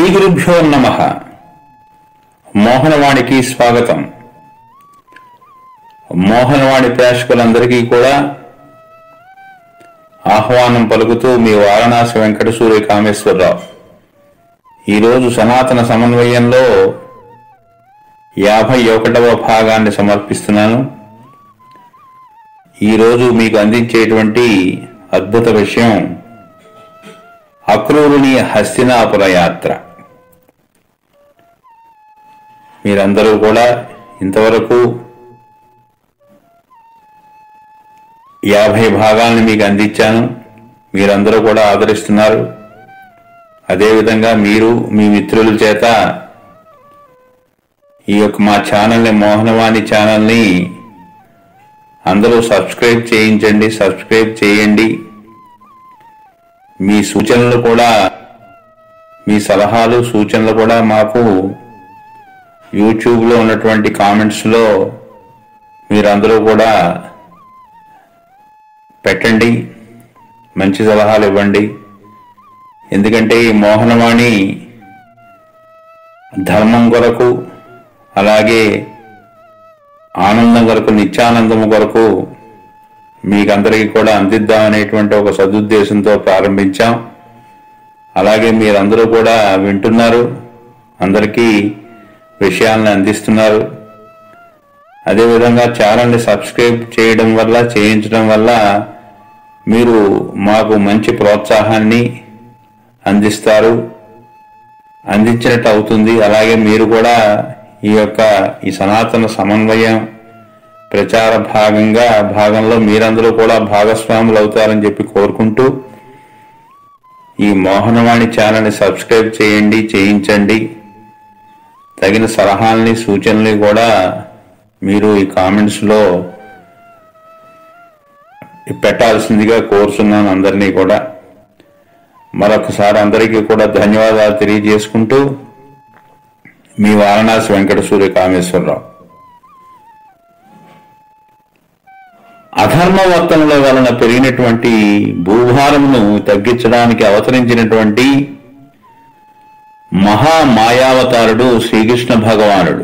గురుభ్యో నమ మోహనవాణికి స్వాగతం మోహనవాణి ప్రేక్షకులందరికీ కూడా ఆహ్వానం పలుకుతూ మీ వారణాసి వెంకట సూర్య కామేశ్వరరావు ఈరోజు సనాతన సమన్వయంలో యాభై ఒకటవ భాగాన్ని సమర్పిస్తున్నాను ఈరోజు మీకు అందించేటువంటి అద్భుత విషయం అక్రూరుని హస్తినాపుర యాత్ర మీరందరూ కూడా ఇంతవరకు యాభై భాగాలను మీకు అందించాను మీరందరూ కూడా ఆదరిస్తున్నారు అదేవిధంగా మీరు మీ మిత్రుల చేత ఈ యొక్క మా ఛానల్ని మోహనవాణి ఛానల్ని అందరూ సబ్స్క్రైబ్ చేయించండి సబ్స్క్రైబ్ చేయండి మీ సూచనలు కూడా మీ సలహాలు సూచనలు కూడా మాకు యూట్యూబ్లో ఉన్నటువంటి కామెంట్స్లో మీరందరూ కూడా పెట్టండి మంచి సలహాలు ఇవ్వండి ఎందుకంటే ఈ మోహనవాణి ధర్మం కొరకు అలాగే ఆనందం కొరకు నిత్యానందము కొరకు మీకందరికీ కూడా అందిద్దామనేటువంటి ఒక సదుద్దేశంతో ప్రారంభించాం అలాగే మీరందరూ కూడా వింటున్నారు అందరికీ విషయాలను అందిస్తున్నారు అదేవిధంగా ఛానల్ని సబ్స్క్రైబ్ చేయడం వల్ల చేయించడం వల్ల మీరు మాకు మంచి ప్రోత్సాహాన్ని అందిస్తారు అందించినట్టు అవుతుంది అలాగే మీరు కూడా ఈ యొక్క ఈ సనాతన సమన్వయం ప్రచార భాగంగా భాగంలో మీరందరూ కూడా భాగస్వాములు అవుతారని చెప్పి కోరుకుంటూ ఈ మోహనవాణి ఛానల్ని సబ్స్క్రైబ్ చేయండి చేయించండి తగిన సలహాలని సూచనలు కూడా మీరు ఈ కామెంట్స్లో పెట్టాల్సిందిగా కోరుతున్నాను అందరినీ కూడా మరొకసారి అందరికీ కూడా ధన్యవాదాలు తెలియజేసుకుంటూ మీ వారణాసి వెంకట సూర్య కామేశ్వరరావు అధర్మవర్తనల వలన పెరిగినటువంటి భూభారమును తగ్గించడానికి అవతరించినటువంటి మహామాయావతారుడు శ్రీకృష్ణ భగవానుడు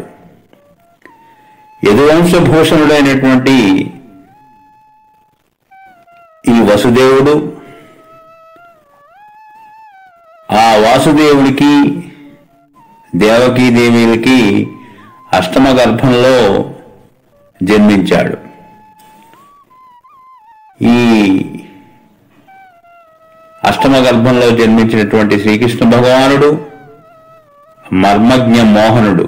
యదువంశభూషణుడైనటువంటి ఈ వసుదేవుడు ఆ వాసుదేవుడికి దేవకీదేవులకి అష్టమ గర్భంలో జన్మించాడు ఈ అష్టమ గర్భంలో జన్మించినటువంటి శ్రీకృష్ణ భగవానుడు మర్మజ్ఞ మోహనుడు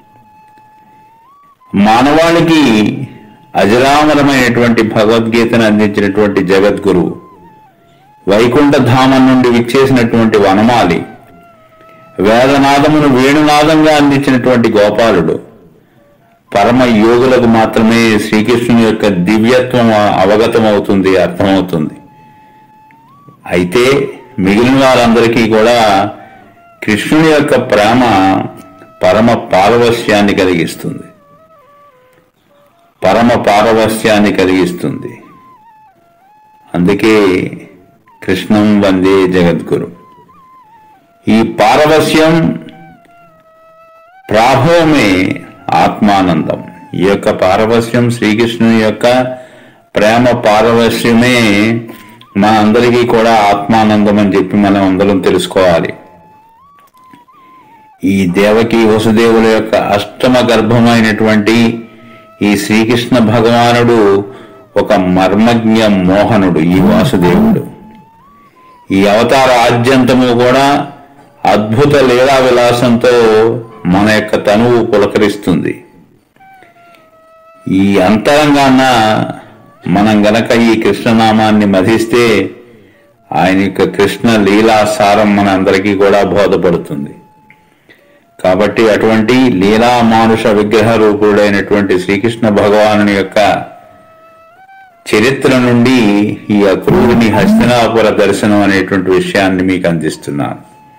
మానవాళికి అజరామరమైనటువంటి భగవద్గీతను అందించినటువంటి జగద్గురువు వైకుంఠ ధామం నుండి విచ్చేసినటువంటి వనమాలి వేదనాదమును వేణునాదంగా అందించినటువంటి గోపాలుడు పరమ యోగులకు మాత్రమే శ్రీకృష్ణుని యొక్క దివ్యత్వం అవగతమవుతుంది అర్థమవుతుంది అయితే మిగిలిన వారందరికీ కూడా కృష్ణుని యొక్క ప్రేమ పరమ పారవస్యాన్ని కలిగిస్తుంది పరమ పారవస్యాన్ని కలిగిస్తుంది అందుకే కృష్ణం వందే జగద్గురు ఈ పారవస్యం ప్రాభవమే ఆత్మానందం ఈ యొక్క పారవస్యం శ్రీకృష్ణుని యొక్క ప్రేమ పారవస్యమే మన అందరికీ కూడా ఆత్మానందం అని చెప్పి మనం అందరం తెలుసుకోవాలి ఈ దేవకి వసుదేవుల యొక్క అష్టమ గర్భమైనటువంటి ఈ శ్రీకృష్ణ భగవానుడు ఒక మర్మజ్ఞ మోహనుడు ఈ వాసుదేవుడు ఈ అవతార ఆద్యంతము కూడా అద్భుత లీలా విలాసంతో మన యొక్క తనువు పులకరిస్తుంది ఈ అంతరంగాన మనం గనక ఈ కృష్ణనామాన్ని మధిస్తే ఆయన యొక్క కృష్ణ లీలా సారం మన అందరికీ కూడా బోధపడుతుంది కాబట్టి అటువంటి లీలా మానుష విగ్రహ రూపుడైనటువంటి శ్రీకృష్ణ భగవాను యొక్క చరిత్ర నుండి ఈ అక్రూరుని హస్తినాపుర దర్శనం అనేటువంటి విషయాన్ని మీకు అందిస్తున్నాను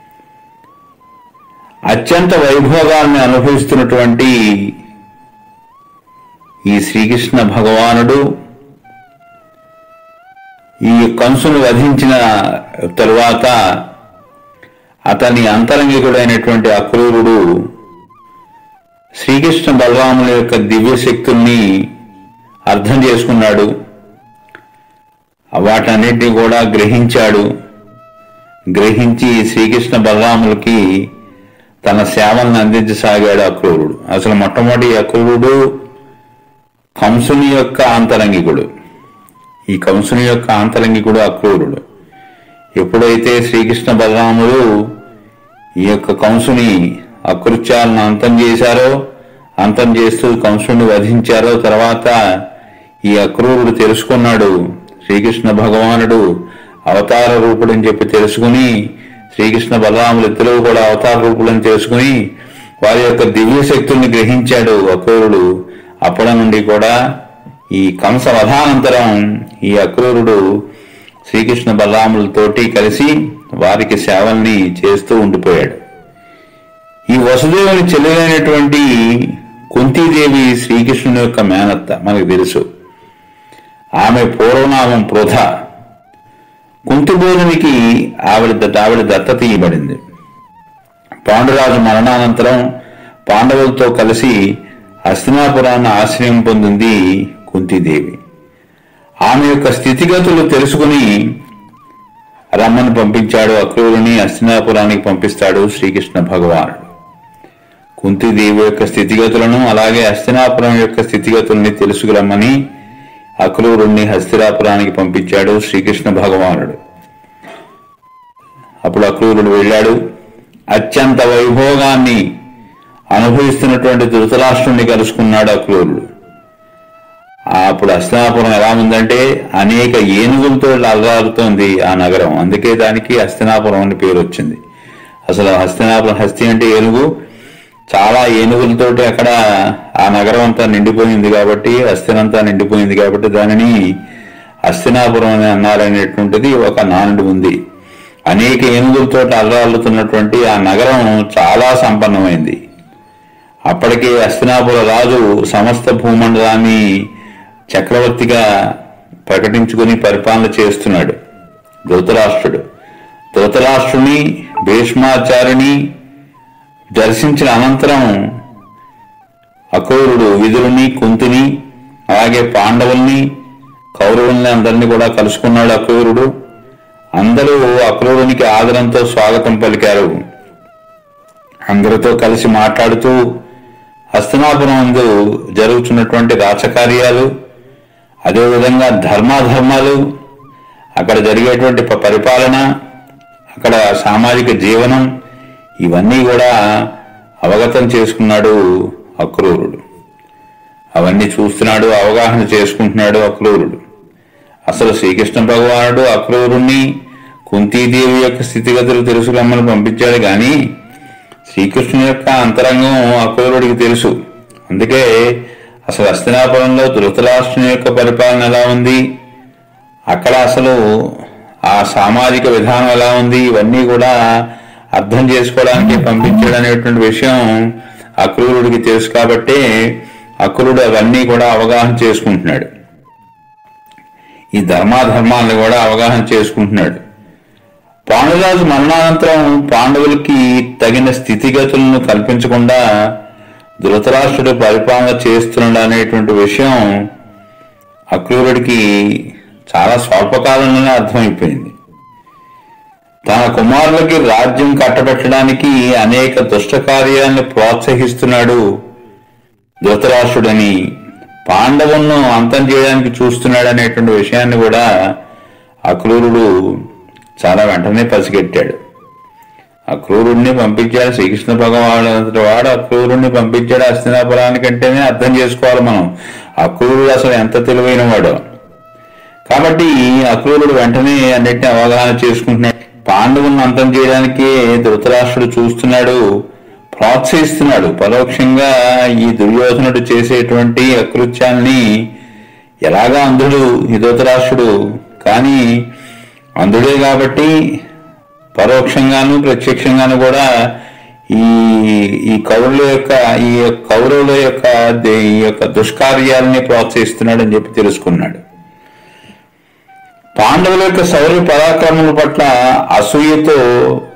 అత్యంత వైభోగాన్ని అనుభవిస్తున్నటువంటి ఈ శ్రీకృష్ణ భగవానుడు ఈ కంసును వధించిన తరువాత అతని అంతరంగికుడైనటువంటి అక్రూరుడు శ్రీకృష్ణ బలరాముల యొక్క దివ్య శక్తుల్ని అర్థం చేసుకున్నాడు వాటన్నిటిని కూడా గ్రహించాడు గ్రహించి శ్రీకృష్ణ బలరాములకి తన సేవలను అందించసాగాడు అక్రూరుడు అసలు మొట్టమొదటి అక్రూరుడు కంసుని యొక్క అంతరంగికుడు ఈ కంసుని యొక్క అంతరంగికుడు అక్రూరుడు ఎప్పుడైతే శ్రీకృష్ణ బలరాములు ఈ యొక్క కంసుని అకృత్యాలను అంతం చేశారో అంతం చేస్తూ కంసుని వధించారో తర్వాత ఈ అక్రూరుడు తెలుసుకున్నాడు శ్రీకృష్ణ భగవానుడు అవతార రూపుడని చెప్పి తెలుసుకుని శ్రీకృష్ణ బలరాములు ఇద్దరు కూడా అవతార రూపులని తెలుసుకుని వారి యొక్క దివ్య శక్తుల్ని గ్రహించాడు అక్రూరుడు అప్పటి నుండి కూడా ఈ కంస వధానంతరం ఈ అక్రూరుడు శ్రీకృష్ణ బలరాములతోటి కలిసి వారికి సేవల్ని చేస్తూ ఉండిపోయాడు ఈ వసుదేవుని చెల్లెలైనటువంటి కుంతీదేవి శ్రీకృష్ణుని యొక్క మేనత్త మనకు తెలుసు ఆమె పూర్వనామం పృథ కుంతిబోధునికి ఆవిడ ఆవిడ దత్తత ఇవ్వబడింది పాండురాజు మరణానంతరం పాండవులతో కలిసి హస్తినాపురాన్ని ఆశ్రయం పొందింది కుంతీదేవి ఆమె యొక్క స్థితిగతులు తెలుసుకుని రమ్మని పంపించాడు అక్రూరుని హస్తినాపురానికి పంపిస్తాడు శ్రీకృష్ణ భగవానుడు కుంతిదేవి యొక్క స్థితిగతులను అలాగే హస్తినాపురం యొక్క స్థితిగతుల్ని తెలుసుకురమ్మని అక్రూరుణ్ణి హస్తినాపురానికి పంపించాడు శ్రీకృష్ణ భగవానుడు అప్పుడు అక్రూరుడు వెళ్ళాడు అత్యంత వైభోగాన్ని అనుభవిస్తున్నటువంటి ధృతరాష్ట్రుణ్ణి కలుసుకున్నాడు అక్రూరుడు అప్పుడు హస్తినాపురం ఎలా ఉందంటే అనేక ఏనుగులతో అల్లాడుతోంది ఆ నగరం అందుకే దానికి హస్తినాపురం అని పేరు వచ్చింది అసలు హస్తినాపురం హస్తి అంటే ఏనుగు చాలా ఏనుగులతోటి అక్కడ ఆ నగరం అంతా నిండిపోయింది కాబట్టి హస్తినంతా నిండిపోయింది కాబట్టి దానిని హస్తినాపురం అని అన్నారనేటువంటిది ఒక నానుడి ఉంది అనేక ఏనుగులతో అల్లాడుతున్నటువంటి ఆ నగరం చాలా సంపన్నమైంది అప్పటికే హస్తినాపుర రాజు సమస్త భూమండలాన్ని చక్రవర్తిగా ప్రకటించుకుని పరిపాలన చేస్తున్నాడు ధృతరాష్ట్రుడు ధృతరాష్ట్రుని భీష్మాచార్యుని దర్శించిన అనంతరం అకౌరుడు విధులని కుంతిని అలాగే పాండవుల్ని కౌరవుల్ని అందరినీ కూడా కలుసుకున్నాడు అక్రూరుడు అందరూ అక్రూరునికి ఆదరంతో స్వాగతం పలికారు అందరితో కలిసి మాట్లాడుతూ హస్తనాపురం ముందు జరుగుతున్నటువంటి రాచకార్యాలు అదేవిధంగా ధర్మాధర్మాలు అక్కడ జరిగేటువంటి ప- పరిపాలన అక్కడ సామాజిక జీవనం ఇవన్నీ కూడా అవగతం చేసుకున్నాడు అక్రూరుడు అవన్నీ చూస్తున్నాడు అవగాహన చేసుకుంటున్నాడు అక్రూరుడు అసలు శ్రీకృష్ణ భగవానుడు అక్రూరుణ్ణి కుంతీదేవి యొక్క స్థితిగతులు తెలుసురమ్మని పంపించాడు గాని శ్రీకృష్ణుని యొక్క అంతరంగం అక్రూరుడికి తెలుసు అందుకే అసలు హస్తినాపురంలో ధృతరాష్ట్రుని యొక్క పరిపాలన ఎలా ఉంది అక్కడ అసలు ఆ సామాజిక విధానం ఎలా ఉంది ఇవన్నీ కూడా అర్థం చేసుకోవడానికి పంపించాడు అనేటువంటి విషయం అక్రూరుడికి తెలుసు కాబట్టి అక్రూరుడు అవన్నీ కూడా అవగాహన చేసుకుంటున్నాడు ఈ ధర్మాధర్మాలను కూడా అవగాహన చేసుకుంటున్నాడు పాండురాజు మరణానంతరం పాండవులకి తగిన స్థితిగతులను కల్పించకుండా ధృతరాష్ట్రుడు పరిపాలన చేస్తున్నాడు అనేటువంటి విషయం అక్రూరుడికి చాలా స్వల్పకాలంలోనే అర్థమైపోయింది తన కుమారులకి రాజ్యం కట్టబెట్టడానికి అనేక దుష్ట కార్యాలను ప్రోత్సహిస్తున్నాడు ధృతరాష్ట్రుడని పాండవులను అంతం చేయడానికి చూస్తున్నాడు అనేటువంటి విషయాన్ని కూడా అక్రూరుడు చాలా వెంటనే పసిగట్టాడు అక్రూరుణ్ణి పంపించాడు శ్రీకృష్ణ భగవానుడు అంతటి వాడు అక్రూరుణ్ణి పంపించాడు హస్తినాపురానికంటేనే అర్థం చేసుకోవాలి మనం అక్రూరుడు అసలు ఎంత తెలివైన వాడు కాబట్టి అక్రూరుడు వెంటనే అన్నిటిని అవగాహన చేసుకుంటున్నాడు పాండవులను అంతం చేయడానికి ధృతరాష్ట్రుడు చూస్తున్నాడు ప్రోత్సహిస్తున్నాడు పరోక్షంగా ఈ దుర్యోధనుడు చేసేటువంటి అకృత్యాల్ని ఎలాగా అంధుడు ఈ ధృతరాష్ట్రుడు కానీ అంధుడే కాబట్టి పరోక్షంగాను ప్రత్యక్షంగాను కూడా ఈ ఈ కౌరుల యొక్క ఈ కౌరవుల యొక్క దే- ఈ యొక్క దుష్కార్యాలని ప్రోత్సహిస్తున్నాడు అని చెప్పి తెలుసుకున్నాడు పాండవుల యొక్క శౌర్య పరాక్రమముల పట్ల అసూయతో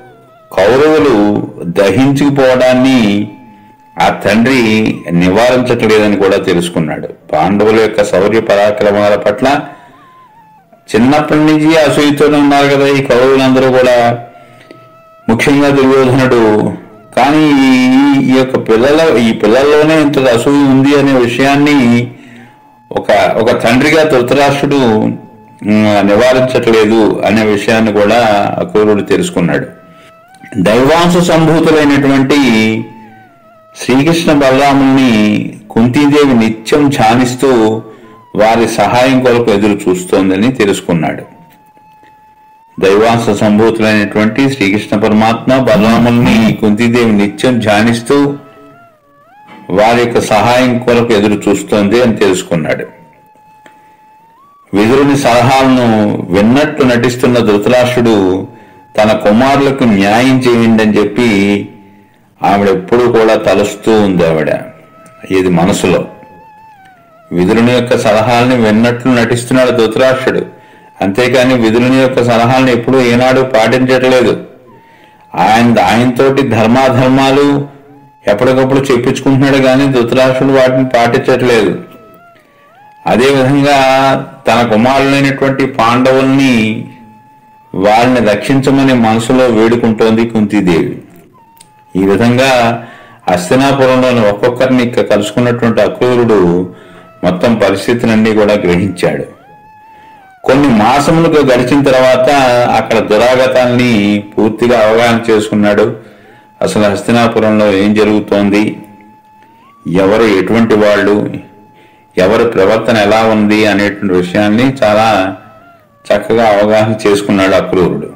కౌరవులు దహించుకుపోవడాన్ని ఆ తండ్రి నివారించట్లేదని కూడా తెలుసుకున్నాడు పాండవుల యొక్క శౌర్య పరాక్రమాల పట్ల చిన్నప్పటి నుంచి అసూయతోనే ఉన్నారు కదా ఈ కౌరవులందరూ కూడా ముఖ్యంగా దుర్యోధనుడు కానీ ఈ- ఈ యొక్క పిల్లల ఈ పిల్లల్లోనే ఇంత అసూయ ఉంది అనే విషయాన్ని ఒక ఒక తండ్రిగా ధృతరాష్ట్రుడు ఉమ్, నివారించట్లేదు అనే విషయాన్ని కూడా అక్రూరుడు తెలుసుకున్నాడు దైవాంశ సంభూతులైనటువంటి శ్రీకృష్ణ బలరాముల్ని కుంతీదేవి నిత్యం ధ్యానిస్తూ వారి సహాయం కొరకు ఎదురు చూస్తోందని తెలుసుకున్నాడు దైవాంశ సంభూతులైనటువంటి శ్రీకృష్ణ పరమాత్మ బలరాముల్ని కుంతీదేవి నిత్యం ధ్యానిస్తూ వారి యొక్క సహాయం కొరకు ఎదురు చూస్తోంది అని తెలుసుకున్నాడు విదురుని సలహాలను విన్నట్టు నటిస్తున్న ధృతరాష్ట్రుడు తన కుమారులకు న్యాయం చేయండి అని చెప్పి ఆవిడ ఎప్పుడూ కూడా తలుస్తూ ఉంది ఆవిడ ఇది మనసులో విదురుని యొక్క సలహాలని విన్నట్లు నటిస్తున్నాడు ధృతరాష్ట్రుడు అంతేకాని విదురుని యొక్క సలహాలను ఎప్పుడూ ఏనాడు పాటించట్లేదు ఆయన ఆయనతోటి ధర్మాధర్మాలు ఎప్పటికప్పుడు చెప్పించుకుంటున్నాడు కానీ ధృతరాష్ట్రుడు వాటిని పాటించట్లేదు అదేవిధంగా తన కుమారులైనటువంటి పాండవుల్ని వాళ్ళని రక్షించమని మనసులో వేడుకుంటోంది కుంతీదేవి ఈ విధంగా హస్తినాపురంలోని ఒక్కొక్కరిని ఇక కలుసుకున్నటువంటి అక్రూరుడు మొత్తం పరిస్థితులన్నీ కూడా గ్రహించాడు కొన్ని మాసములుగా గడిచిన తర్వాత అక్కడ దురాగతాన్ని పూర్తిగా అవగాహన చేసుకున్నాడు అసలు హస్తినాపురంలో ఏం జరుగుతోంది ఎవరు ఎటువంటి వాళ్ళు ఎవరి ప్రవర్తన ఎలా ఉంది అనేటువంటి విషయాన్ని చాలా చక్కగా అవగాహన చేసుకున్నాడు అక్రూరుడు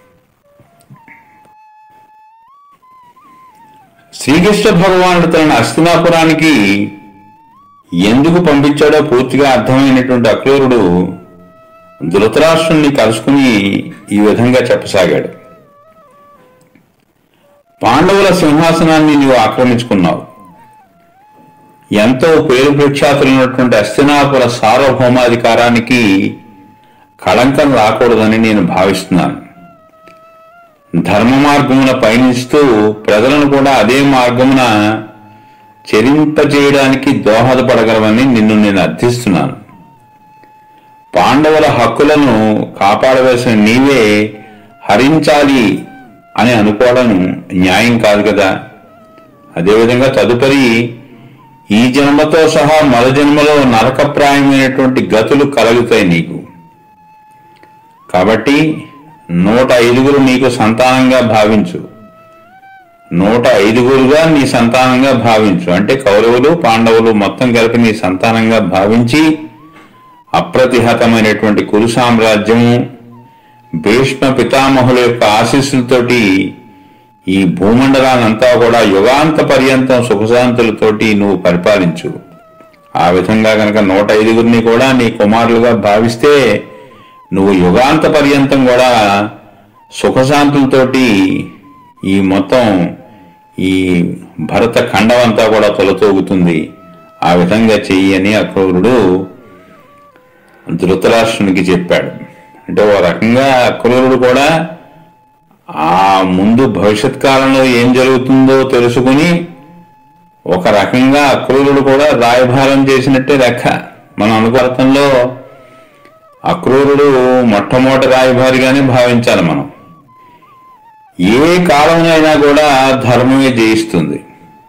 శ్రీకృష్ణ భగవానుడు తనను హస్తినాపురానికి ఎందుకు పంపించాడో పూర్తిగా అర్థమైనటువంటి అక్రూరుడు ధృతరాష్ట్రుణ్ణి కలుసుకుని ఈ విధంగా చెప్పసాగాడు పాండవుల సింహాసనాన్ని నీవు ఆక్రమించుకున్నావు ఎంతో పేరు ప్రఖ్యాతులున్నటువంటి అస్తినాపుర సార్వభౌమాధికారానికి కళంకం రాకూడదని నేను భావిస్తున్నాను ధర్మ మార్గమున పయనిస్తూ ప్రజలను కూడా అదే మార్గమున చెరింపజేయడానికి దోహదపడగలవని నిన్ను నేను అర్థిస్తున్నాను పాండవుల హక్కులను కాపాడవలసిన నీవే హరించాలి అని అనుకోవడం న్యాయం కాదు కదా అదేవిధంగా తదుపరి ఈ జన్మతో సహా మరో జన్మలో నరకప్రాయమైనటువంటి గతులు కలుగుతాయి నీకు కాబట్టి నూట ఐదుగురు నీకు సంతానంగా భావించు నూట ఐదుగురుగా నీ సంతానంగా భావించు అంటే కౌరవులు పాండవులు మొత్తం కలిపి నీ సంతానంగా భావించి అప్రతిహతమైనటువంటి కురు సామ్రాజ్యము భీష్మ పితామహుల యొక్క ఆశీస్సులతోటి ఈ భూమండలానంతా కూడా యుగాంత పర్యంతం సుఖశాంతులతోటి నువ్వు పరిపాలించు ఆ విధంగా గనక నూట ఐదుగురిని కూడా నీ కుమారులుగా భావిస్తే నువ్వు యుగాంత పర్యంతం కూడా సుఖశాంతులతోటి ఈ మొత్తం ఈ భరత ఖండం అంతా కూడా తొలతూగుతుంది ఆ విధంగా చెయ్యి అని అక్రూరుడు ధృతరాష్ట్రునికి చెప్పాడు అంటే ఓ రకంగా అక్రూరుడు కూడా ఆ ముందు భవిష్యత్ కాలంలో ఏం జరుగుతుందో తెలుసుకుని ఒక రకంగా అక్రూరుడు కూడా రాయభారం చేసినట్టే లెక్క మన అనుకూలతంలో అక్రూరుడు మొట్టమొదటి రాయభారిగానే భావించాలి మనం ఏ కాలంలో కూడా ధర్మమే జయిస్తుంది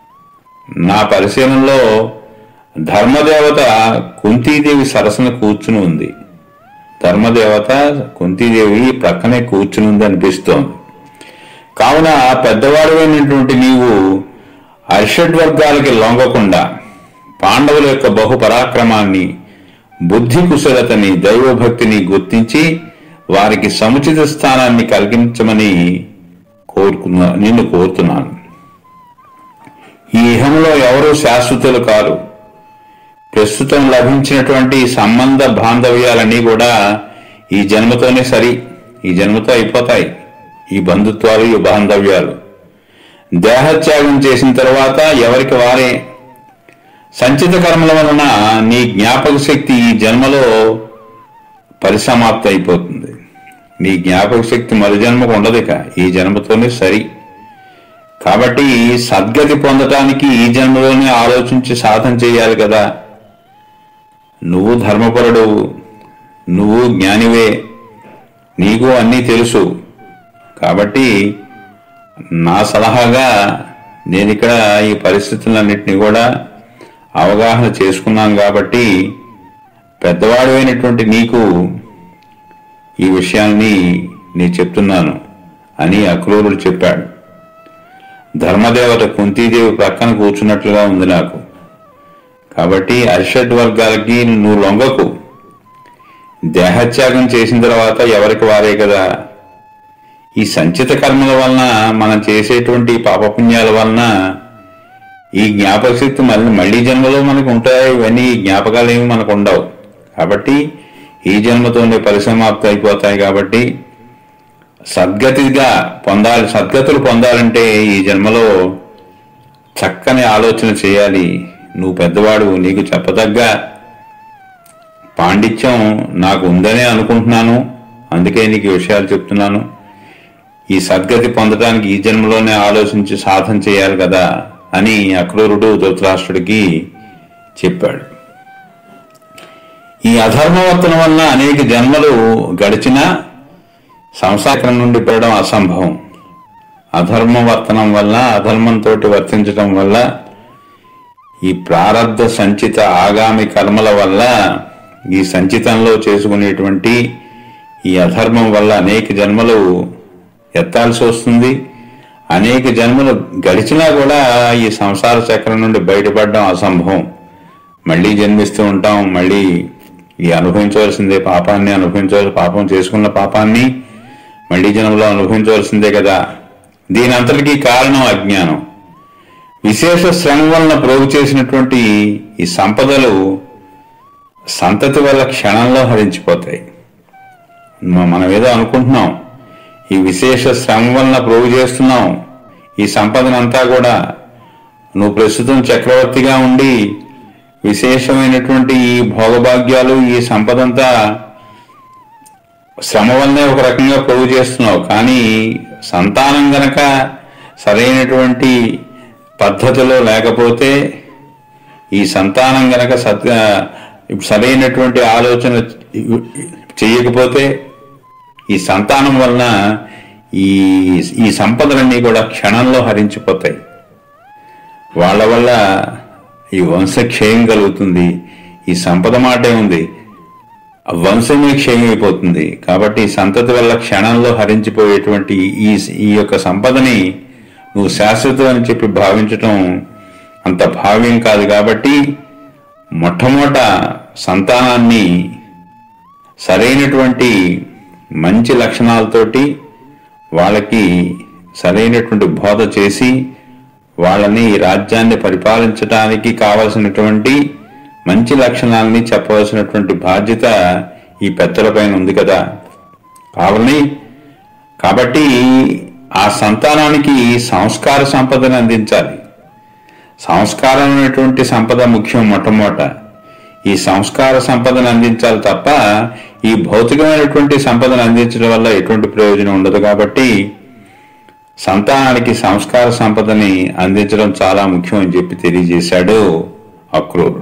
నా పరిశీలనలో ధర్మదేవత కుంతీదేవి సరసన కూర్చుని ఉంది ధర్మదేవత కుంతీదేవి ప్రక్కనే కూర్చుని ఉంది అనిపిస్తోంది కావున పెద్దవాడువైనటువంటి నీవు అర్షడ్ వర్గాలకి లొంగకుండా పాండవుల యొక్క బహు పరాక్రమాన్ని బుద్ధి కుశలతని దైవభక్తిని గుర్తించి వారికి సముచిత స్థానాన్ని కలిగించమని కోరుకున్నా నిన్ను కోరుతున్నాను ఈ ఇహంలో ఎవరూ శాశ్వతులు కారు ప్రస్తుతం లభించినటువంటి సంబంధ బాంధవ్యాలన్నీ కూడా ఈ జన్మతోనే సరి ఈ జన్మతో అయిపోతాయి ఈ బంధుత్వాలు ఈ బాంధవ్యాలు దేహత్యాగం చేసిన తర్వాత ఎవరికి వారే సంచిత కర్మల వలన నీ జ్ఞాపక శక్తి ఈ జన్మలో పరిసమాప్తి అయిపోతుంది నీ జ్ఞాపక శక్తి మరు జన్మకు ఉండదు ఇక ఈ జన్మతోనే సరి కాబట్టి సద్గతి పొందటానికి ఈ జన్మలోనే ఆలోచించి సాధన చేయాలి కదా నువ్వు ధర్మపరుడు నువ్వు జ్ఞానివే నీకు అన్నీ తెలుసు కాబట్టి నా సలహాగా నేను ఇక్కడ ఈ పరిస్థితులన్నింటినీ కూడా అవగాహన చేసుకున్నాను కాబట్టి పెద్దవాడు నీకు ఈ విషయాల్ని నేను చెప్తున్నాను అని అక్రూరుడు చెప్పాడు ధర్మదేవత కుంతీదేవి ప్రక్కన కూర్చున్నట్లుగా ఉంది నాకు కాబట్టి అరిషడ్ వర్గాలకి నువ్వు లొంగకు దేహత్యాగం చేసిన తర్వాత ఎవరికి వారే కదా ఈ సంచిత కర్మల వలన మనం చేసేటువంటి పాపపుణ్యాల వలన ఈ జ్ఞాపక శక్తి మళ్ళీ మళ్ళీ జన్మలో మనకు ఉంటాయి ఇవన్నీ ఈ జ్ఞాపకాలు ఏమి మనకు ఉండవు కాబట్టి ఈ జన్మతోనే పరిసమాప్తి అయిపోతాయి కాబట్టి సద్గతిగా పొందాలి సద్గతులు పొందాలంటే ఈ జన్మలో చక్కని ఆలోచన చేయాలి నువ్వు పెద్దవాడు నీకు చెప్పదగ్గ పాండిత్యం నాకు ఉందనే అనుకుంటున్నాను అందుకే నీకు ఈ విషయాలు చెప్తున్నాను ఈ సద్గతి పొందడానికి ఈ జన్మలోనే ఆలోచించి సాధన చేయాలి కదా అని అక్రూరుడు ధృతరాష్ట్రుడికి చెప్పాడు ఈ అధర్మవర్తనం వల్ల అనేక జన్మలు గడిచినా సంసారం నుండి పెరగడం అసంభవం అధర్మవర్తనం వల్ల అధర్మంతో వర్తించడం వల్ల ఈ ప్రారబ్ధ సంచిత ఆగామి కర్మల వల్ల ఈ సంచితంలో చేసుకునేటువంటి ఈ అధర్మం వల్ల అనేక జన్మలు ఎత్తాల్సి వస్తుంది అనేక జన్మలు గడిచినా కూడా ఈ సంసార చక్రం నుండి బయటపడడం అసంభవం మళ్ళీ జన్మిస్తూ ఉంటాం మళ్ళీ ఈ అనుభవించవలసిందే పాపాన్ని అనుభవించవలసి పాపం చేసుకున్న పాపాన్ని మళ్ళీ జన్మలో అనుభవించవలసిందే కదా దీని అంతటికీ కారణం అజ్ఞానం విశేష శ్రమ వలన ప్రోగు చేసినటువంటి ఈ సంపదలు సంతతి వల్ల క్షణంలో హరించిపోతాయి మ- మనం ఏదో అనుకుంటున్నాం ఈ విశేష శ్రమ వలన ప్రోగు చేస్తున్నాం ఈ సంపదనంతా కూడా నువ్వు ప్రస్తుతం చక్రవర్తిగా ఉండి విశేషమైనటువంటి ఈ భోగభాగ్యాలు ఈ సంపదంతా శ్రమ వల్లనే ఒక రకంగా ప్రోగు చేస్తున్నావు కానీ సంతానం గనక సరైనటువంటి పద్ధతిలో లేకపోతే ఈ సంతానం గనక సత్ సరైనటువంటి ఆలోచన చేయకపోతే ఈ సంతానం వలన ఈ ఈ సంపదలన్నీ కూడా క్షణంలో హరించిపోతాయి వాళ్ళ వల్ల ఈ వంశక్షయం కలుగుతుంది ఈ సంపద మాటే ఉంది ఆ వంశమే క్షయమైపోతుంది కాబట్టి ఈ సంతతి వల్ల క్షణంలో హరించిపోయేటువంటి ఈ ఈ యొక్క సంపదని నువ్వు శాశ్వతం అని చెప్పి భావించటం అంత భావ్యం కాదు కాబట్టి మొట్టమొదట సంతానాన్ని సరైనటువంటి మంచి లక్షణాలతోటి వాళ్ళకి సరైనటువంటి బోధ చేసి వాళ్ళని ఈ రాజ్యాన్ని పరిపాలించడానికి కావలసినటువంటి మంచి లక్షణాలని చెప్పవలసినటువంటి బాధ్యత ఈ పెద్దలపైన ఉంది కదా కావాలని కాబట్టి ఆ సంతానానికి సంస్కార సంపదను అందించాలి సంస్కారం అనేటువంటి సంపద ముఖ్యం మొట్టమొదట ఈ సంస్కార సంపదను అందించాలి తప్ప ఈ భౌతికమైనటువంటి సంపదను అందించడం వల్ల ఎటువంటి ప్రయోజనం ఉండదు కాబట్టి సంతానానికి సంస్కార సంపదని అందించడం చాలా ముఖ్యం అని చెప్పి తెలియజేశాడు అక్రూరుడు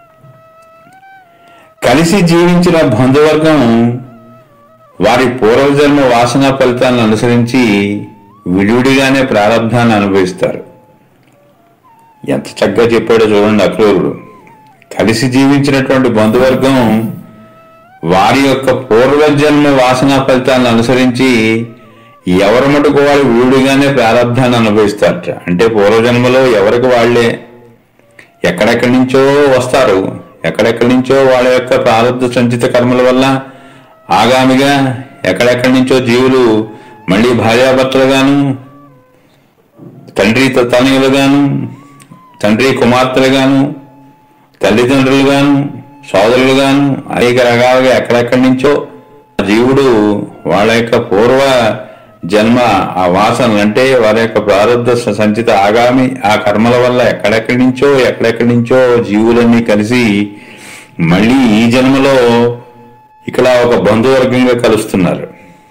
కలిసి జీవించిన బంధువర్గం వారి పూర్వజన్మ వాసన ఫలితాలను అనుసరించి విడివిడిగానే ప్రారంభాన్ని అనుభవిస్తారు ఎంత చక్కగా చెప్పాడో చూడండి అక్రూరుడు కలిసి జీవించినటువంటి బంధువర్గం వారి యొక్క పూర్వజన్మ వాసన ఫలితాలను అనుసరించి ఎవరి మటుకు వాళ్ళు విడిగానే ప్రారంధాన్ని అనుభవిస్తారట అంటే పూర్వజన్మలో ఎవరికి వాళ్లే ఎక్కడెక్కడి నుంచో వస్తారు ఎక్కడెక్కడి నుంచో వాళ్ళ యొక్క ప్రారంభ సంచిత కర్మల వల్ల ఆగామిగా ఎక్కడెక్కడి నుంచో జీవులు మళ్ళీ భార్యాభర్తలుగాను తండ్రి తనయులుగాను తండ్రి కుమార్తెలుగాను తల్లిదండ్రులుగాను సోదరులుగాను అనేక రకాలుగా ఎక్కడెక్కడి నుంచో జీవుడు వాళ్ళ యొక్క పూర్వ జన్మ ఆ వాసనలు అంటే వారి యొక్క ప్రారంభ సంచిత ఆగామి ఆ కర్మల వల్ల ఎక్కడెక్కడి నుంచో ఎక్కడెక్కడి నుంచో జీవులన్నీ కలిసి మళ్ళీ ఈ జన్మలో ఇక్కడ ఒక బంధువర్గంగా కలుస్తున్నారు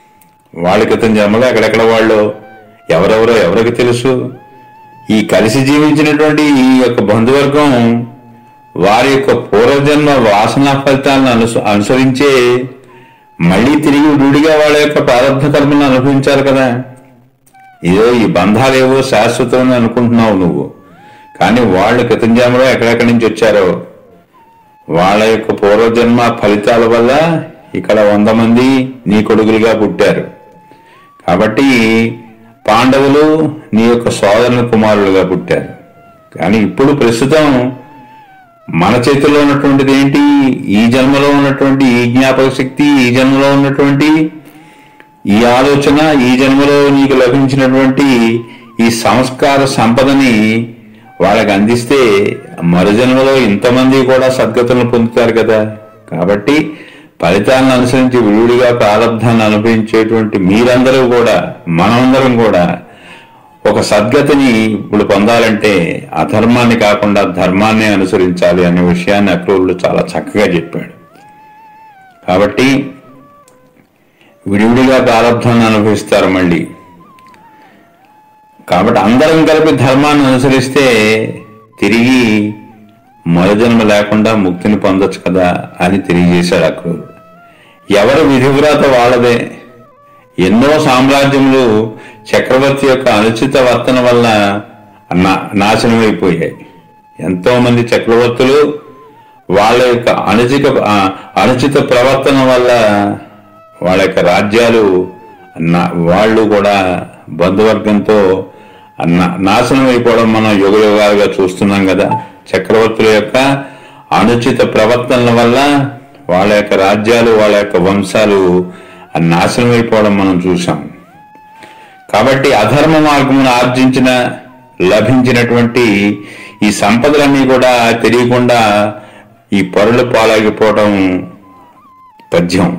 వాళ్ళ క్రితం జన్మలో ఎక్కడెక్కడ వాళ్ళు ఎవరెవరో ఎవరికి తెలుసు ఈ కలిసి జీవించినటువంటి ఈ యొక్క బంధువర్గం వారి యొక్క పూర్వజన్మ వాసనా ఫలితాలను అనుస అనుసరించే మళ్ళీ తిరిగి విడిగా వాళ్ళ యొక్క ప్రారంభ కర్మలను అనుభవించాలి కదా ఏదో ఈ బంధాలేవో శాశ్వతం అనుకుంటున్నావు నువ్వు కానీ వాళ్ళు క్రితం జన్మలో ఎక్కడెక్కడి నుంచి వచ్చారో వాళ్ళ యొక్క పూర్వజన్మ ఫలితాల వల్ల ఇక్కడ వంద మంది నీ కొడుకులుగా పుట్టారు కాబట్టి పాండవులు నీ యొక్క సోదరుని కుమారులుగా పుట్టారు కానీ ఇప్పుడు ప్రస్తుతం మన చేతిలో ఉన్నటువంటిది ఏంటి ఈ జన్మలో ఉన్నటువంటి ఈ జ్ఞాపక శక్తి ఈ జన్మలో ఉన్నటువంటి ఈ ఆలోచన ఈ జన్మలో నీకు లభించినటువంటి ఈ సంస్కార సంపదని వాళ్ళకి అందిస్తే మరు జన్మలో ఇంతమంది కూడా సద్గతులను పొందుతారు కదా కాబట్టి ఫలితాలను అనుసరించి విడివిడిగా ప్రారంధాన్ని అనుభవించేటువంటి మీరందరూ కూడా మనమందరం కూడా ఒక సద్గతిని ఇప్పుడు పొందాలంటే అధర్మాన్ని కాకుండా ధర్మాన్ని అనుసరించాలి అనే విషయాన్ని అక్రూరుడు చాలా చక్కగా చెప్పాడు కాబట్టి విడివిడిగా ప్రారంధాన్ని అనుభవిస్తారు మళ్ళీ కాబట్టి అందరం కలిపి ధర్మాన్ని అనుసరిస్తే తిరిగి మరుజన్మ లేకుండా ముక్తిని పొందొచ్చు కదా అని తెలియజేశాడు అక్రూరుడు ఎవరు విధివ్రాత వాళ్ళదే ఎన్నో సామ్రాజ్యములు చక్రవర్తి యొక్క అనుచిత వర్తన వల్ల నా- నాశనమైపోయాయి ఎంతో మంది చక్రవర్తులు వాళ్ళ యొక్క అనుచిత ఆ, అనుచిత ప్రవర్తన వల్ల వాళ్ళ యొక్క రాజ్యాలు నా- వాళ్ళు కూడా బంధువర్గంతో నా- నాశనం అయిపోవడం మనం యుగ యుగాలుగా చూస్తున్నాం కదా చక్రవర్తుల యొక్క అనుచిత ప్రవర్తనల వల్ల వాళ్ళ యొక్క రాజ్యాలు వాళ్ళ యొక్క వంశాలు నాశనం అయిపోవడం మనం చూసాం కాబట్టి అధర్మ మార్గమును ఆర్జించిన లభించినటువంటి ఈ సంపదలన్నీ కూడా తెలియకుండా ఈ పరుల పాలాగిపోవడం పద్యం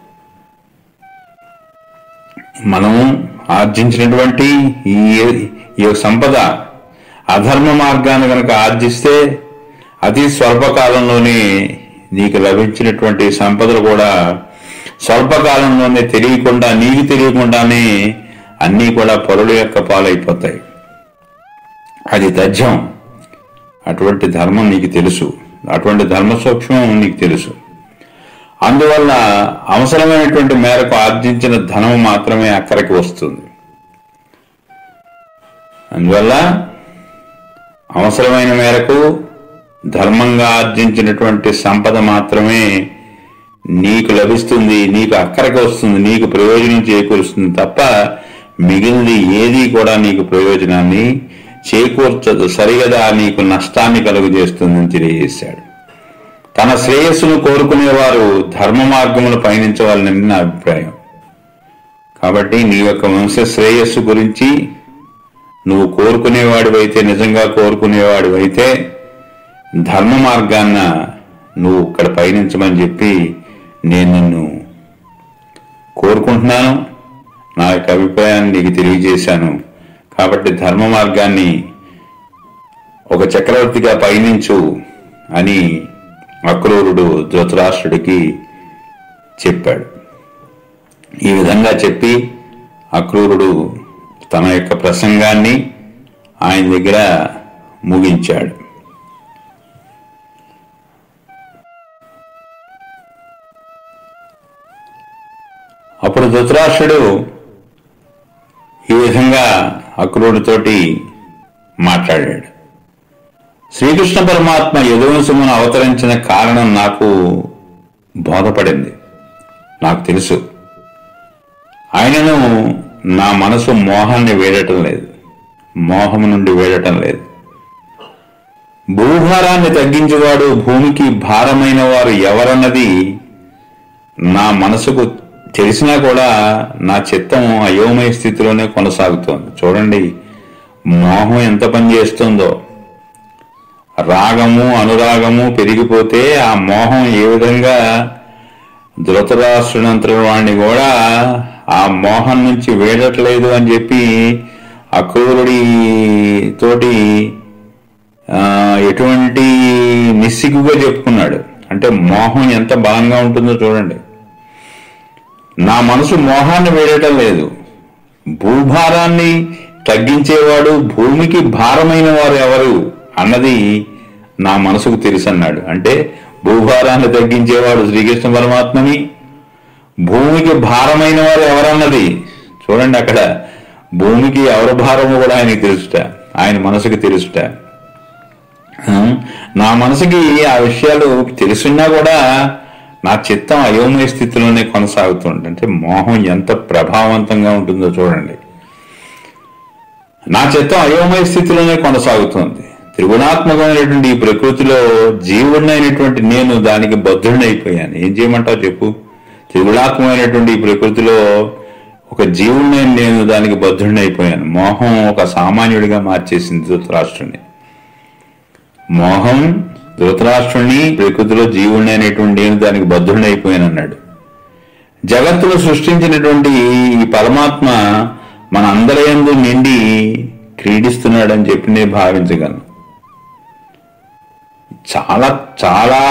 మనం ఆర్జించినటువంటి ఈ ఈ సంపద అధర్మ మార్గాన్ని కనుక ఆర్జిస్తే అతి స్వల్పకాలంలోనే నీకు లభించినటువంటి సంపదలు కూడా స్వల్పకాలంలోనే తెలియకుండా నీకు తెలియకుండానే అన్నీ కూడా పరుల యొక్క పాలైపోతాయి అది తథ్యం అటువంటి ధర్మం నీకు తెలుసు అటువంటి ధర్మ సూక్ష్మం నీకు తెలుసు అందువల్ల అవసరమైనటువంటి మేరకు ఆర్జించిన ధనం మాత్రమే అక్కడికి వస్తుంది అందువల్ల అవసరమైన మేరకు ధర్మంగా ఆర్జించినటువంటి సంపద మాత్రమే నీకు లభిస్తుంది నీకు అక్కడికి వస్తుంది నీకు ప్రయోజనం చేకూరుస్తుంది తప్ప మిగిలింది ఏది కూడా నీకు ప్రయోజనాన్ని చేకూర్చదు సరిగదా నీకు నష్టాన్ని కలుగజేస్తుందని తెలియజేశాడు తన శ్రేయస్సును కోరుకునేవారు ధర్మ మార్గమును పయనించవాలని నా అభిప్రాయం కాబట్టి నీ యొక్క వంశ శ్రేయస్సు గురించి నువ్వు కోరుకునేవాడివైతే నిజంగా కోరుకునేవాడివైతే ధర్మ మార్గాన్న నువ్వు ఇక్కడ పయనించమని చెప్పి నేను నిన్ను కోరుకుంటున్నాను నా యొక్క అభిప్రాయాన్ని నీకు తెలియజేశాను కాబట్టి ధర్మ మార్గాన్ని ఒక చక్రవర్తిగా పయనించు అని అక్రూరుడు ధృతరాష్ట్రుడికి చెప్పాడు ఈ విధంగా చెప్పి అక్రూరుడు తన యొక్క ప్రసంగాన్ని ఆయన దగ్గర ముగించాడు అప్పుడు ధృతరాష్ట్రుడు ఈ విధంగా అక్రూరుడితోటి మాట్లాడాడు శ్రీకృష్ణ పరమాత్మ యదువంశమును అవతరించిన కారణం నాకు బోధపడింది నాకు తెలుసు ఆయనను నా మనసు మోహాన్ని వేడటం లేదు మోహము నుండి వేడటం లేదు భూభారాన్ని తగ్గించేవాడు భూమికి భారమైన వారు ఎవరన్నది నా మనసుకు తెలిసినా కూడా నా చిత్తం అయోమయ స్థితిలోనే కొనసాగుతోంది చూడండి మోహం ఎంత పని చేస్తుందో రాగము అనురాగము పెరిగిపోతే ఆ మోహం ఏ విధంగా ధృతరాష్ట్రునంతటి వాడిని కూడా ఆ మోహం నుంచి వేడట్లేదు అని చెప్పి అక్రూరుడి తోటి ఆ, ఎటువంటి నిస్సిగ్గుగా చెప్పుకున్నాడు అంటే మోహం ఎంత బలంగా ఉంటుందో చూడండి నా మనసు మోహాన్ని వేయటం లేదు భూభారాన్ని తగ్గించేవాడు భూమికి భారమైన వారు ఎవరు అన్నది నా మనసుకు తెలుసన్నాడు అంటే భూభారాన్ని తగ్గించేవాడు శ్రీకృష్ణ పరమాత్మని భూమికి భారమైన వారు ఎవరన్నది చూడండి అక్కడ భూమికి ఎవరి భారము కూడా ఆయనకి తెలుసుట ఆయన మనసుకి తెలుసుట ఆ, నా మనసుకి ఆ విషయాలు తెలుసున్నా కూడా నా చిత్తం అయోమయ స్థితిలోనే కొనసాగుతుంది అంటే మోహం ఎంత ప్రభావవంతంగా ఉంటుందో చూడండి నా చిత్తం అయోమయ స్థితిలోనే కొనసాగుతుంది త్రిగుణాత్మకమైనటువంటి ఈ ప్రకృతిలో జీవుడినైనటువంటి నేను దానికి బద్ధుడినైపోయాను ఏం చేయమంటావు చెప్పు త్రిగుణాత్మకమైనటువంటి ఈ ప్రకృతిలో ఒక జీవుడినైన నేను దానికి బద్ధుడినైపోయాను మోహం ఒక సామాన్యుడిగా మార్చేసింది ధృతరాష్ట్రుని మోహం ధృతరాష్ట్రుని ప్రకృతిలో జీవుడిని అనేటువంటి నేను దానికి బద్ధుడినైపోయాను అన్నాడు జగత్తును సృష్టించినటువంటి ఈ పరమాత్మ మన అందరి యందు నిండి క్రీడిస్తున్నాడని చెప్పి నేను భావించగలను చాలా చాలా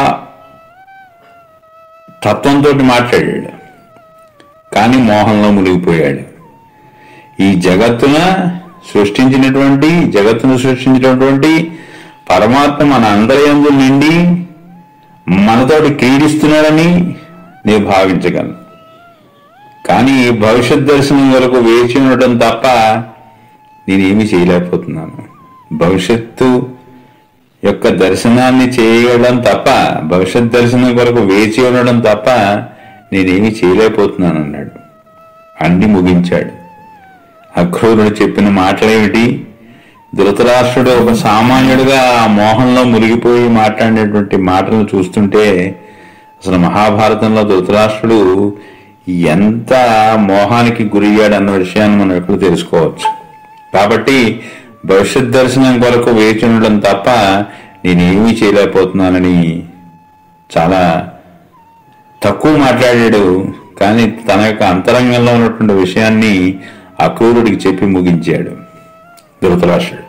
తత్వంతో మాట్లాడాడు కానీ మోహంలో మునిగిపోయాడు ఈ జగత్తున సృష్టించినటువంటి జగత్తును సృష్టించినటువంటి పరమాత్మ మన అందరి యందు నిండి మనతోటి క్రీడిస్తున్నాడని నేను భావించగలను కానీ భవిష్యత్ దర్శనం వరకు వేచి ఉండటం తప్ప నేనేమీ చేయలేకపోతున్నాను భవిష్యత్తు యొక్క దర్శనాన్ని చేయడం తప్ప భవిష్యత్ దర్శనం కొరకు వేచి ఉండడం తప్ప నేనేమీ చేయలేకపోతున్నాను అన్నాడు అన్ని ముగించాడు అక్రూరుడు చెప్పిన మాటలేమిటి ధృతరాష్ట్రుడు ఒక సామాన్యుడిగా ఆ మోహంలో మునిగిపోయి మాట్లాడినటువంటి మాటలను చూస్తుంటే అసలు మహాభారతంలో ధృతరాష్ట్రుడు ఎంత మోహానికి గురయ్యాడు అన్న విషయాన్ని మనం ఎక్కడ తెలుసుకోవచ్చు కాబట్టి భవిష్యత్ దర్శనం కొరకు వేచి ఉండడం తప్ప నేనేమీ చేయలేకపోతున్నానని చాలా తక్కువ మాట్లాడాడు కానీ తన యొక్క అంతరంగంలో ఉన్నటువంటి విషయాన్ని అక్రూరుడికి చెప్పి ముగించాడు ధృతరాష్ట్రుడు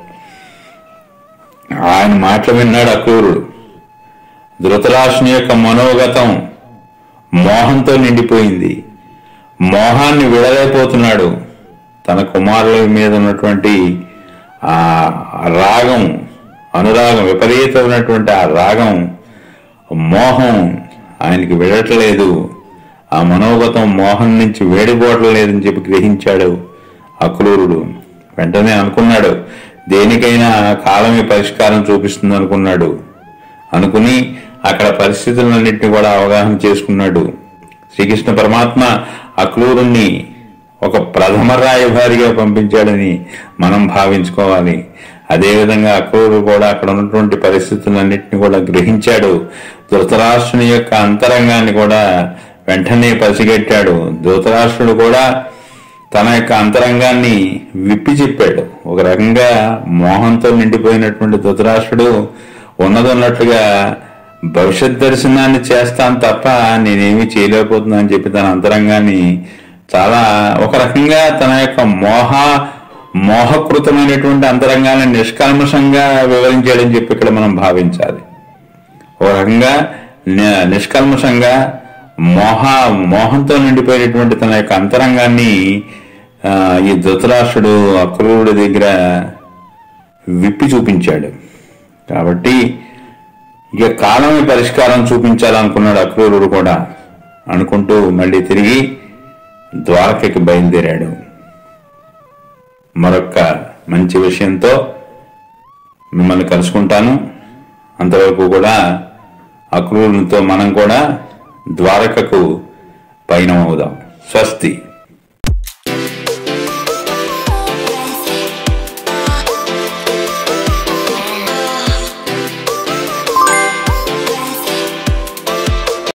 ఆయన మాటలు విన్నాడు అక్రూరుడు ధృతరాష్ట్రుని యొక్క మనోగతం మోహంతో నిండిపోయింది మోహాన్ని విడలేకపోతున్నాడు తన కుమారుల మీద ఉన్నటువంటి ఆ రాగం అనురాగం విపరీతమైనటువంటి ఆ రాగం మోహం ఆయనకి విడట్లేదు ఆ మనోగతం మోహం నుంచి వేడిపోవటం లేదని చెప్పి గ్రహించాడు అక్రూరుడు వెంటనే అనుకున్నాడు దేనికైనా కాలమే పరిష్కారం చూపిస్తుంది అనుకున్నాడు అనుకుని అక్కడ పరిస్థితులన్నింటినీ కూడా అవగాహన చేసుకున్నాడు శ్రీకృష్ణ పరమాత్మ అక్రూరుణ్ణి ఒక ప్రథమ రాయభారిగా పంపించాడని మనం భావించుకోవాలి అదేవిధంగా అక్రూరు కూడా అక్కడ ఉన్నటువంటి పరిస్థితులన్నింటినీ కూడా గ్రహించాడు ధృతరాష్ట్రుని యొక్క అంతరంగాన్ని కూడా వెంటనే పసిగట్టాడు ధృతరాష్ట్రుడు కూడా తన యొక్క అంతరంగాన్ని విప్పి చెప్పాడు ఒక రకంగా మోహంతో నిండిపోయినటువంటి ధృతరాష్ట్రుడు ఉన్నదన్నట్లుగా భవిష్యత్ దర్శనాన్ని చేస్తాను తప్ప నేనేమీ చేయలేకపోతున్నా అని చెప్పి తన అంతరంగాన్ని చాలా ఒక రకంగా తన యొక్క మోహ మోహకృతమైనటువంటి అంతరంగాన్ని నిష్కల్మషంగా వివరించాడని చెప్పి ఇక్కడ మనం భావించాలి ఒక రకంగా ని- నిష్కల్మషంగా మోహ మోహంతో నిండిపోయినటువంటి తన యొక్క అంతరంగాన్ని ఆ, ఈ ధృతరాష్ట్రుడు అక్రూరుడి దగ్గర విప్పి చూపించాడు కాబట్టి ఇక కాలమే పరిష్కారం చూపించాలనుకున్నాడు అక్రూరుడు కూడా అనుకుంటూ మళ్ళీ తిరిగి ద్వారకకి బయలుదేరాడు మరొక మంచి విషయంతో మిమ్మల్ని కలుసుకుంటాను అంతవరకు కూడా అక్రూరునితో మనం కూడా ద్వారకకు పయనం అవుదాం స్వస్తి